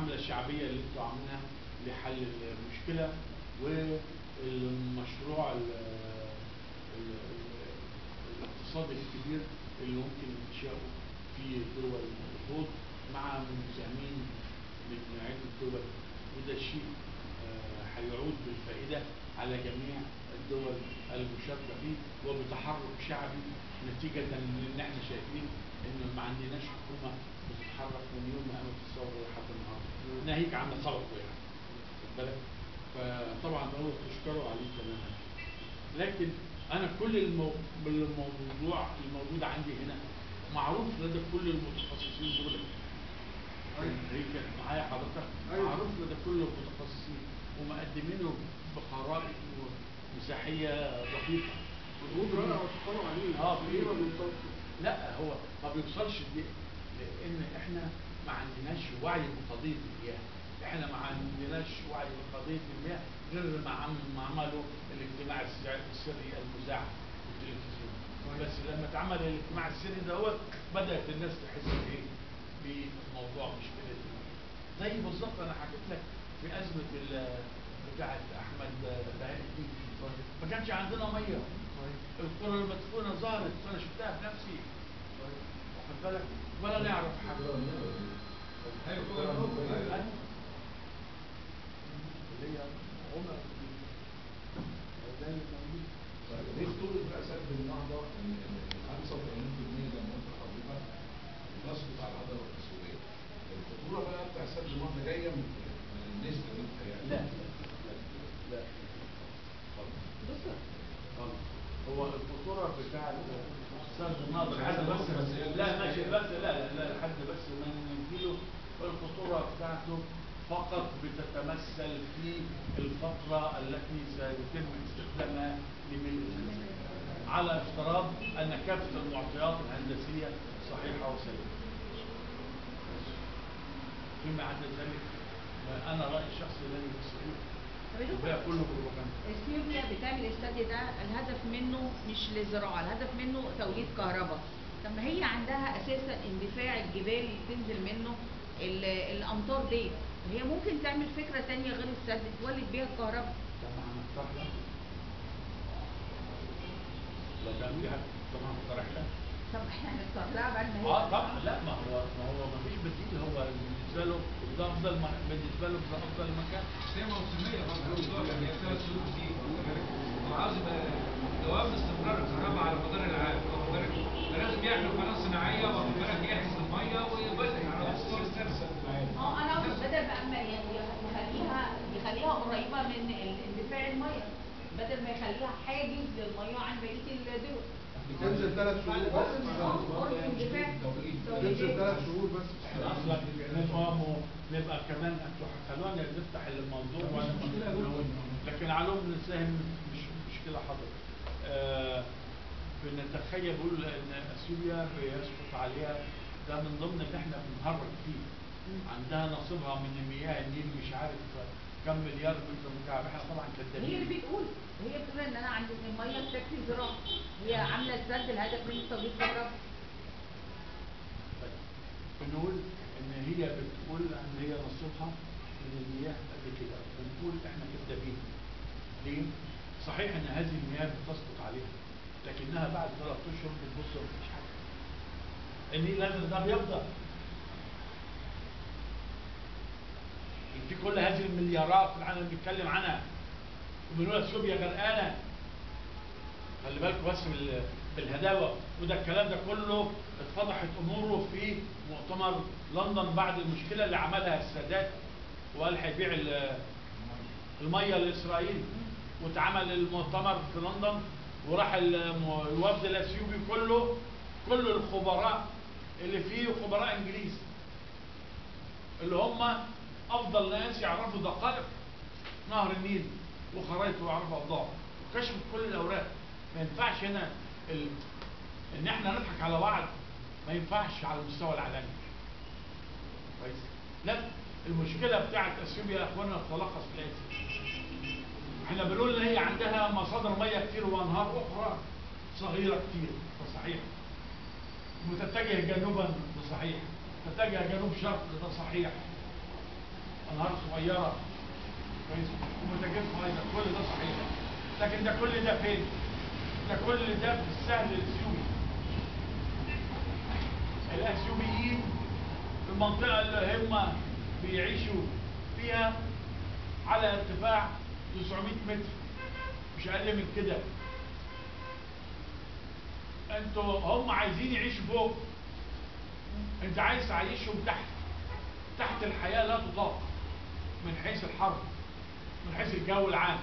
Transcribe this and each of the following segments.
الحملة الشعبية اللي انتوا عاملينها لحل المشكلة والمشروع ال- ال- ال- الاقتصادي الكبير اللي ممكن انشاؤه في دول الخوض مع مساهمين من عدة دول وده شيء آه، هيعود بالفائدة على جميع الدول المشاركة فيه وبتحرك شعبي نتيجة لأن احنا شايفين إن ما عندناش حكومة بتتحرك من يوم ما قامت الثورة لحد النهاردة ناهيك عن سبقه يعني خد بالك فطبعا هو تشكروا عليه تماما لكن انا كل المو... الموضوع الموجود عندي هنا معروف لدى كل المتخصصين دول هي كانت معايا حضرتك أيوة. معروف لدى كل المتخصصين ومقدمينه بخرائط مساحيه دقيقه مجهود رائع وتشكروا عليه اه ليه ما بيوصلش لا هو ما بيوصلش دي لان احنا ما عندناش وعي بقضيه المياه احنا ما عندناش وعي بقضيه المياه غير ما عم- ما عملوا الاجتماع السع- السري المذاع في التلفزيون بس لما اتعمل الاجتماع السري دوت بدات الناس تحس بايه بموضوع مشكله المياه زي بالظبط انا حكيت لك في ازمه ال- بتاعه احمد بهاء الدين ما كانش عندنا ميه القرى المدفونه ظهرت وانا شفتها بنفسي واخد بالك ولا نعرف حاجه ايوه كده النقطة. أيوة. اللي هي عمر ده اللي موجود. ليه خطورة بقى سد النهضة إن إن 85% زي ما قلت لحضرتك تسقط على الهضبة التسويقية. الخطورة بقى بتاع سد النهضة جاية من من النسبة دي بتهيألي. لا لا لا اتفضل. غلط. هو الخطوره بتاعت استاذ الناظر حد بس لا ماشي بس لا لا لا حد بس ما ننجيله الخطوره بتاعته فقط بتتمثل في الفتره التي سيتم استخدامها لملء الخزانه على افتراض ان كافه المعطيات الهندسيه صحيحه وسليمه فيما عدا ذلك انا رايي الشخصي لا يمثله طب يا دكتور، الباقي كله بروباغندا اثيوبيا بتعمل السد ده الهدف منه مش للزراعه الهدف منه توليد كهرباء طب ما هي عندها اساسا اندفاع الجبال اللي بتنزل منه ال- الامطار دي هي ممكن تعمل فكره تانية غير السد تولد بيها الكهرباء طبعا مقترح لا لو كان في حد طبعا مقترح لا طب احنا هنختار لها بقى ان هي اه طبعا لا ما هو ما هو ما فيش بديل هو بالنسبه له ده افضل ما بالنسبه له ده افضل مكان بس هي موسمية برضه الدول يعني هي ثلاث شهور دي وعاوز يبقى دوام استمرار الكهرباء على مدار العام واخد بالك فلازم يعمل قناة صناعية واخد بالك يحجز المية ويبدل على مستوى السلسلة اه انا اقصد بدل ما اما يعني يخليها يخليها قريبه من ال- اندفاع الميه بدل ما يخليها حاجز للميه عن بقيه الدول بتنزل ثلاث شهور قرب بس قرب اندفاع بتنزل ثلاث شهور بس اصلا نفهمه نبقى كمان انتوا خلونا نفتح الموضوع وانا لكن على العموم نساهم مش مشكله حضرتك آه بنتخيل بقول ان اثيوبيا بيسقط عليها ده من ضمن اللي احنا بنهرج فيه عندها نصيبها من مياه النيل مش عارف كم مليار متر مكعب احنا طبعا هي اللي كدابين بتقول هي بتقول ان انا عندي الميه بتكفي زراعه هي عامله السد الهدف منه توليد كهرباء طيب. بنقول ان هي بتقول ان هي نصيبها من المياه قد كده بنقول احنا كدابين ليه؟ صحيح ان هذه المياه بتسقط عليها لكنها بعد ثلاث اشهر بتبص مفيش حاجه النيل الازرق ده بيفضل في كل هذه المليارات اللي احنا بنتكلم عنها وبنقول اثيوبيا غرقانه خلي بالكم بس بال- بالهداوه وده الكلام ده كله اتفضحت اموره في مؤتمر لندن بعد المشكله اللي عملها السادات وقال هيبيع ال- الميه لاسرائيل واتعمل المؤتمر في لندن وراح الم- الوفد الاثيوبي كله كل الخبراء اللي فيه خبراء انجليز اللي هم افضل ناس يعرفوا دقائق نهر النيل وخرايطه ويعرفوا اوضاعه وكشفوا كل الاوراق ما ينفعش هنا ال... ان احنا نضحك على بعض ما ينفعش على المستوى العالمي كويس لا المشكله بتاعت اثيوبيا يا اخوانا تتلخص في الاتي احنا بنقول ان هي عندها مصادر ميه كتير وانهار اخرى صغيره كتير ده صحيح متتجه جنوبا ده صحيح متتجه جنوب شرق ده صحيح انهار صغيره كويس ومتجمع ايضا كل ده صحيح لكن ده كل ده فين؟ ده كل ده في السهل الاثيوبي الاثيوبيين في المنطقه اللي هم بيعيشوا فيها على ارتفاع 900 متر مش اقل من كده انتوا هم عايزين يعيشوا فوق انت عايز تعيشهم تحت تحت الحياه لا تطاق من حيث الحرب من حيث الجو العام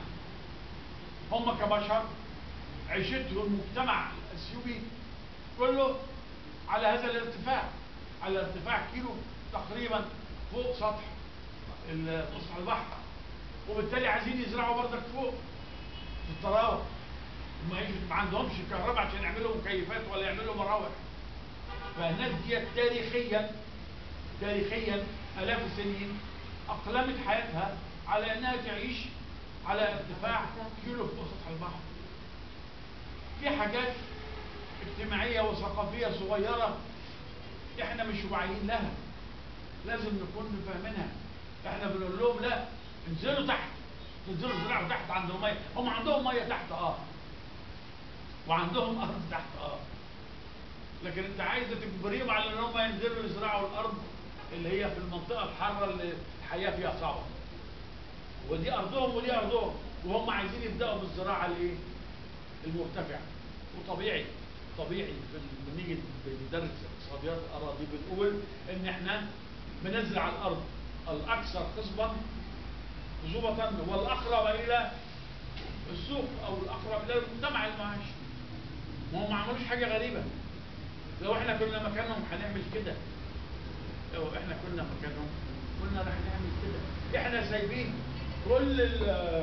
هم كبشر عيشتهم المجتمع الاثيوبي كله على هذا الارتفاع على ارتفاع كيلو تقريبا فوق سطح ال- سطح البحر وبالتالي عايزين يزرعوا بردك فوق في الطراوه ما يش- ما عندهمش كهرباء عشان يعملوا مكيفات ولا يعملوا مراوح فالناس دي تاريخيا تاريخيا آلاف السنين أقلمت حياتها على أنها تعيش على ارتفاع كيلو فوق سطح البحر في حاجات اجتماعية وثقافية صغيرة احنا مش واعيين لها لازم نكون فاهمينها احنا بنقول لهم لا انزلوا تحت تنزلوا زراعوا تحت عندهم ميه هم عندهم ميه تحت اه وعندهم ارض تحت اه لكن انت عايز تجبريهم على ان هم ينزلوا يزرعوا الارض اللي هي في المنطقه الحاره اللي الحياه فيها صعبه ودي ارضهم ودي ارضهم وهم عايزين يبداوا بالزراعه الايه المرتفعه وطبيعي طبيعي في- بنيجي بندرس اقتصاديات الاراضي بنقول ان احنا بنزرع الارض الاكثر خصبا خصوبة والاقرب الى السوق او الاقرب الى المجتمع المعاشي ما هم ما عملوش حاجه غريبه لو احنا كنا مكانهم هنعمل كده لو احنا كنا مكانهم كنا راح نعمل كده احنا سايبين كل ال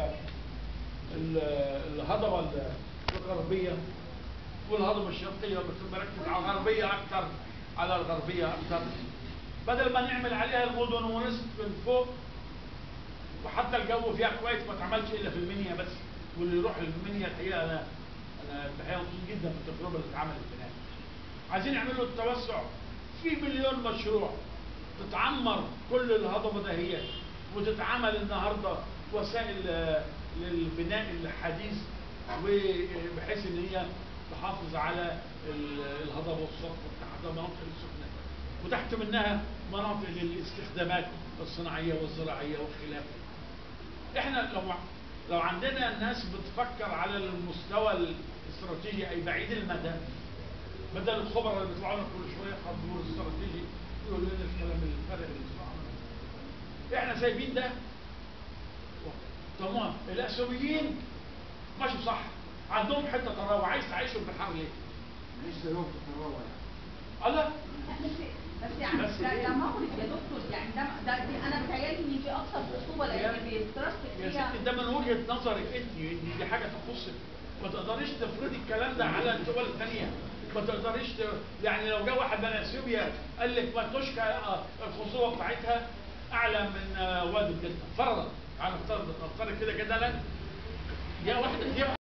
ال- الهضبه ال- الغربيه والهضبه الشرقيه بس بركز على الغربيه اكتر على الغربيه اكتر بدل ما نعمل عليها المدن ونصف من فوق وحتى الجو فيها كويس ما اتعملش الا في المنيا بس واللي يروح المنيا الحقيقه انا انا الحقيقه مبسوط جدا بالتجربه اللي اتعملت هناك عايزين يعملوا التوسع في مليون مشروع تتعمر كل الهضبه دهيت وتتعمل النهارده وسائل آه، للبناء الحديث وبحيث ان هي تحافظ على ال- الهضبه والسطح تحت مناطق السكنه وتحت منها مناطق للاستخدامات الصناعيه والزراعيه وخلافه. احنا لو لو عندنا ناس بتفكر على المستوى الاستراتيجي اي بعيد المدى بدل الخبراء اللي بيطلعوا لنا كل شويه خبور استراتيجي يقولوا لنا الكلام الفارغ اللي بيطلعوا لنا. احنا سايبين ده تمام الاثيوبيين ماشوا صح عندهم حته طراوه عايز تعيشهم في الحر ليه؟ مش زيهم في الطراوه يعني الله بس بس يعني بس ده, ليه؟ ده مغرب يا دكتور يعني ده, ده دي انا بتهيألي ان في اكثر خصوبه لان يا- بيترست يا فيها ستي ده من وجهه نظرك انت دي, دي حاجه تخصك ما تقدريش تفرضي الكلام ده على الدول الثانيه ما تقدريش ت... يعني لو جه واحد من اثيوبيا قال لك ما توشكا آه، الخصوبه بتاعتها اعلى من آه، وادي الدلتا فرضا يعني نفترض نفترض كده كده لا يا واحد يا